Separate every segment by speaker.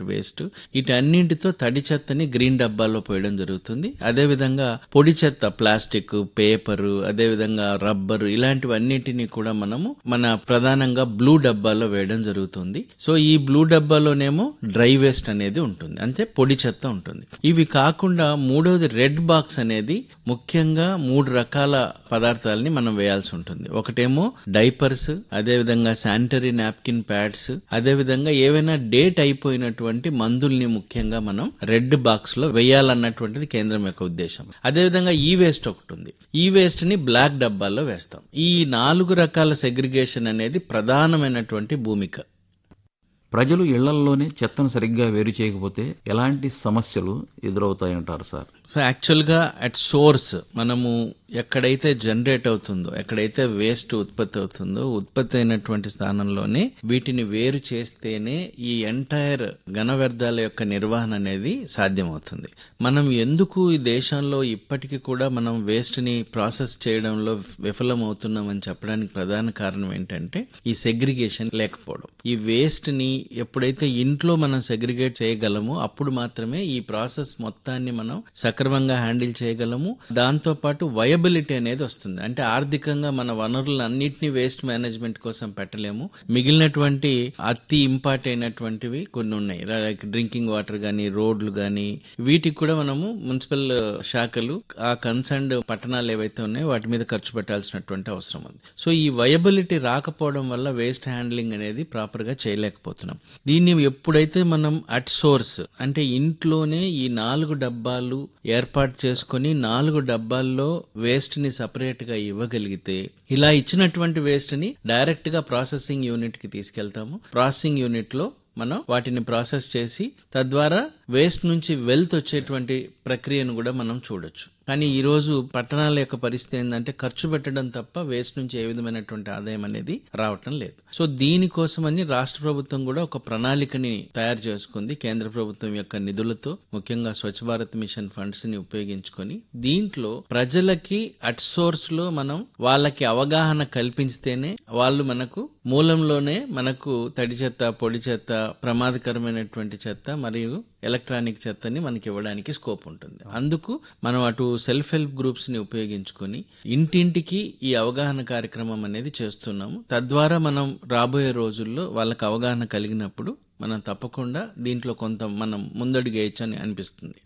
Speaker 1: waste వీటన్నింటితో తడి చెత్తని green డబ్బాల్లో పోయడం జరుగుతుంది అదేవిధంగా పొడి చెత్త ప్లాస్టిక్ పేపరు అదేవిధంగా రబ్బరు ఇలాంటివన్నిటిని కూడా మనము మన ప్రధానంగా బ్లూ డబ్బాలో వేయడం జరుగుతుంది సో ఈ బ్లూ డబ్బాలోనేమో డ్రై వేస్ట్ అనేది ఉంటుంది అంటే పొడి చెత్త ఉంటుంది ఇవి కాకుండా మూడవది రెడ్ బాక్స్ అనేది ముఖ్యంగా మూడు రకాల పదార్థాలని మనం వేయాల్సి ఉంటుంది ఒకటేమో డైపర్స్ అదేవిధంగా శానిటరీ నాప్కిన్ ప్యాడ్స్ అదేవిధంగా ఏవైనా డేట్ అయిపోయినటువంటి మందుల్ని ముఖ్యంగా మనం రెడ్ బాక్స్ లో వేయాలన్నటువంటిది కేంద్రం యొక్క ఉద్దేశం అదేవిధంగా ఈ వేస్ట్ ఒకటి ఉంది ఈ వేస్ట్ ని బ్లాక్ డబ్బాల్లో వేస్తాం ఈ నాలుగు రకాల సెగ్రిగేషన్ అనేది ప్రధానమైనటువంటి భూమిక
Speaker 2: ప్రజలు ఇళ్లల్లోనే చెత్తను సరిగ్గా వేరు చేయకపోతే ఎలాంటి సమస్యలు ఎదురవుతాయంటారు సార్
Speaker 1: సో యాక్చువల్గా అట్ సోర్స్ మనము ఎక్కడైతే జనరేట్ అవుతుందో ఎక్కడైతే వేస్ట్ ఉత్పత్తి అవుతుందో ఉత్పత్తి అయినటువంటి స్థానంలోనే వీటిని వేరు చేస్తేనే ఈ ఎంటైర్ ఘన వ్యర్థాల యొక్క నిర్వహణ అనేది సాధ్యమవుతుంది మనం ఎందుకు ఈ దేశంలో ఇప్పటికీ కూడా మనం వేస్ట్ ని ప్రాసెస్ చేయడంలో విఫలం అవుతున్నామని చెప్పడానికి ప్రధాన కారణం ఏంటంటే ఈ సెగ్రిగేషన్ లేకపోవడం ఈ వేస్ట్ ని ఎప్పుడైతే ఇంట్లో మనం సెగ్రిగేట్ చేయగలమో అప్పుడు మాత్రమే ఈ ప్రాసెస్ మొత్తాన్ని మనం సక్రమంగా హ్యాండిల్ చేయగలము దాంతో పాటు వయబిలిటీ అనేది వస్తుంది అంటే ఆర్థికంగా మన వనరులను అన్నిటినీ వేస్ట్ మేనేజ్మెంట్ కోసం పెట్టలేము మిగిలినటువంటి అతి ఇంపార్ట్ అయినటువంటివి కొన్ని ఉన్నాయి లైక్ డ్రింకింగ్ వాటర్ గానీ రోడ్లు గానీ వీటికి కూడా మనము మున్సిపల్ శాఖలు ఆ కన్సర్న్డ్ పట్టణాలు ఏవైతే ఉన్నాయో వాటి మీద ఖర్చు పెట్టాల్సినటువంటి అవసరం ఉంది సో ఈ వయబిలిటీ రాకపోవడం వల్ల వేస్ట్ హ్యాండ్లింగ్ అనేది ప్రాపర్ గా చేయలేకపోతున్నాం దీన్ని ఎప్పుడైతే మనం అట్ సోర్స్ అంటే ఇంట్లోనే ఈ నాలుగు డబ్బాలు ఏర్పాటు చేసుకొని నాలుగు డబ్బాల్లో వేస్ట్ ని సపరేట్ గా ఇవ్వగలిగితే ఇలా ఇచ్చినటువంటి వేస్ట్ ని డైరెక్ట్ గా ప్రాసెసింగ్ యూనిట్ కి తీసుకెళ్తాము ప్రాసెసింగ్ యూనిట్ లో మనం వాటిని ప్రాసెస్ చేసి తద్వారా వేస్ట్ నుంచి వెల్త్ వచ్చేటువంటి ప్రక్రియను కూడా మనం చూడొచ్చు కానీ ఈ రోజు పట్టణాల యొక్క పరిస్థితి ఏంటంటే ఖర్చు పెట్టడం తప్ప వేస్ట్ నుంచి ఏ విధమైనటువంటి ఆదాయం అనేది రావటం లేదు సో దీనికోసమని రాష్ట్ర ప్రభుత్వం కూడా ఒక ప్రణాళికని తయారు చేసుకుంది కేంద్ర ప్రభుత్వం యొక్క నిధులతో ముఖ్యంగా స్వచ్ఛ భారత్ మిషన్ ఫండ్స్ ని ఉపయోగించుకొని దీంట్లో ప్రజలకి అట్ సోర్స్ లో మనం వాళ్ళకి అవగాహన కల్పించితేనే వాళ్ళు మనకు మూలంలోనే మనకు తడి చెత్త పొడి చెత్త ప్రమాదకరమైనటువంటి చెత్త మరియు ఎలక్ట్రానిక్ చెత్తని మనకి ఇవ్వడానికి స్కోప్ ఉంటుంది అందుకు మనం అటు సెల్ఫ్ హెల్ప్ గ్రూప్స్ ని ఉపయోగించుకొని ఇంటింటికి ఈ అవగాహన కార్యక్రమం అనేది చేస్తున్నాము తద్వారా మనం రాబోయే రోజుల్లో వాళ్ళకి అవగాహన కలిగినప్పుడు మనం తప్పకుండా దీంట్లో కొంత మనం ముందడుగేయచ్చు అని అనిపిస్తుంది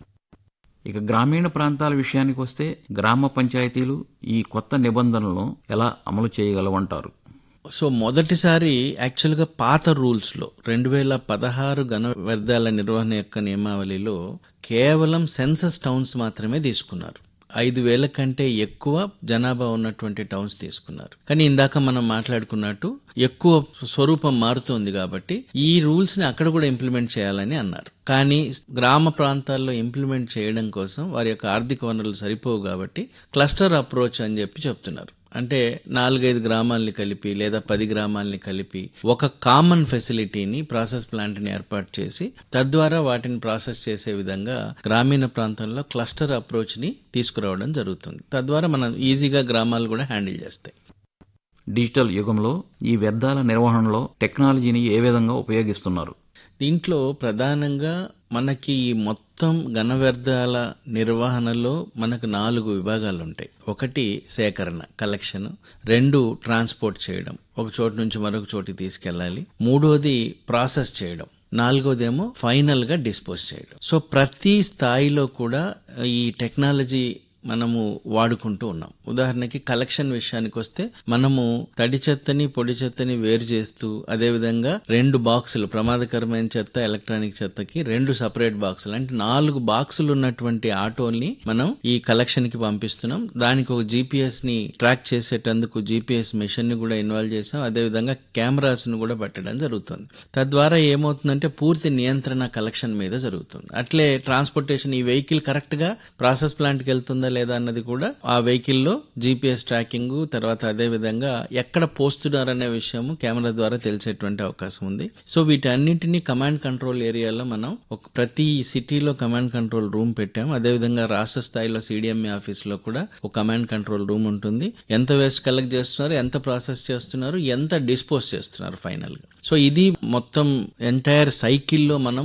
Speaker 2: ఇక గ్రామీణ ప్రాంతాల విషయానికి వస్తే గ్రామ పంచాయతీలు ఈ కొత్త నిబంధనలను ఎలా అమలు చేయగలవంటారు
Speaker 1: సో మొదటిసారి యాక్చువల్గా పాత రూల్స్లో రెండు వేల పదహారు ఘన వ్యర్థాల నిర్వహణ యొక్క నియమావళిలో కేవలం సెన్సస్ టౌన్స్ మాత్రమే తీసుకున్నారు ఐదు వేల కంటే ఎక్కువ జనాభా ఉన్నటువంటి టౌన్స్ తీసుకున్నారు కానీ ఇందాక మనం మాట్లాడుకున్నట్టు ఎక్కువ స్వరూపం మారుతోంది కాబట్టి ఈ రూల్స్ ని అక్కడ కూడా ఇంప్లిమెంట్ చేయాలని అన్నారు కానీ గ్రామ ప్రాంతాల్లో ఇంప్లిమెంట్ చేయడం కోసం వారి యొక్క ఆర్థిక వనరులు సరిపోవు కాబట్టి క్లస్టర్ అప్రోచ్ అని చెప్పి చెప్తున్నారు అంటే నాలుగైదు గ్రామాల్ని కలిపి లేదా పది గ్రామాల్ని కలిపి ఒక కామన్ ఫెసిలిటీని ప్రాసెస్ ప్లాంట్ ని ఏర్పాటు చేసి తద్వారా వాటిని ప్రాసెస్ చేసే విధంగా గ్రామీణ ప్రాంతంలో క్లస్టర్ అప్రోచ్ ని తీసుకురావడం జరుగుతుంది తద్వారా మనం ఈజీగా గ్రామాలు కూడా హ్యాండిల్ చేస్తాయి
Speaker 2: డిజిటల్ యుగంలో ఈ వ్యర్థాల నిర్వహణలో టెక్నాలజీని ఏ విధంగా ఉపయోగిస్తున్నారు
Speaker 1: దీంట్లో ప్రధానంగా మనకి ఈ మొత్తం ఘన వ్యర్థాల నిర్వహణలో మనకు నాలుగు విభాగాలు ఉంటాయి ఒకటి సేకరణ కలెక్షన్ రెండు ట్రాన్స్పోర్ట్ చేయడం ఒక చోటు నుంచి మరొక చోటికి తీసుకెళ్ళాలి మూడోది ప్రాసెస్ చేయడం నాలుగోదేమో ఫైనల్ గా డిస్పోజ్ చేయడం సో ప్రతి స్థాయిలో కూడా ఈ టెక్నాలజీ మనము వాడుకుంటూ ఉన్నాం ఉదాహరణకి కలెక్షన్ విషయానికి వస్తే మనము తడి చెత్తని పొడి చెత్తని వేరు చేస్తూ అదేవిధంగా రెండు బాక్సులు ప్రమాదకరమైన చెత్త ఎలక్ట్రానిక్ చెత్తకి రెండు సపరేట్ బాక్సులు అంటే నాలుగు బాక్సులు ఉన్నటువంటి ఆటోల్ని మనం ఈ కలెక్షన్ కి పంపిస్తున్నాం దానికి ఒక జీపీఎస్ ని ట్రాక్ చేసేటందుకు జీపీఎస్ మిషన్ ని కూడా ఇన్వాల్వ్ చేసాం అదేవిధంగా కెమెరాస్ ను కూడా పెట్టడం జరుగుతుంది తద్వారా ఏమవుతుందంటే పూర్తి నియంత్రణ కలెక్షన్ మీద జరుగుతుంది అట్లే ట్రాన్స్పోర్టేషన్ ఈ వెహికల్ కరెక్ట్ గా ప్రాసెస్ ప్లాంట్ కి వెళ్తుందా లేదా అన్నది కూడా ఆ వెహికల్ లో జీపీఎస్ ట్రాకింగ్ తర్వాత అదే విధంగా ఎక్కడ పోస్తున్నారనే విషయము కెమెరా ద్వారా తెలిసేటువంటి అవకాశం ఉంది సో వీటన్నింటినీ కమాండ్ కంట్రోల్ ఏరియాలో మనం ఒక ప్రతి సిటీలో కమాండ్ కంట్రోల్ రూమ్ పెట్టాం అదేవిధంగా రాష్ట్ర స్థాయిలో సిడిఎంఏ ఆఫీస్ లో కూడా ఒక కమాండ్ కంట్రోల్ రూమ్ ఉంటుంది ఎంత వేస్ట్ కలెక్ట్ చేస్తున్నారు ఎంత ప్రాసెస్ చేస్తున్నారు ఎంత డిస్పోజ్ చేస్తున్నారు ఫైనల్ గా సో ఇది మొత్తం ఎంటైర్ సైకిల్లో మనం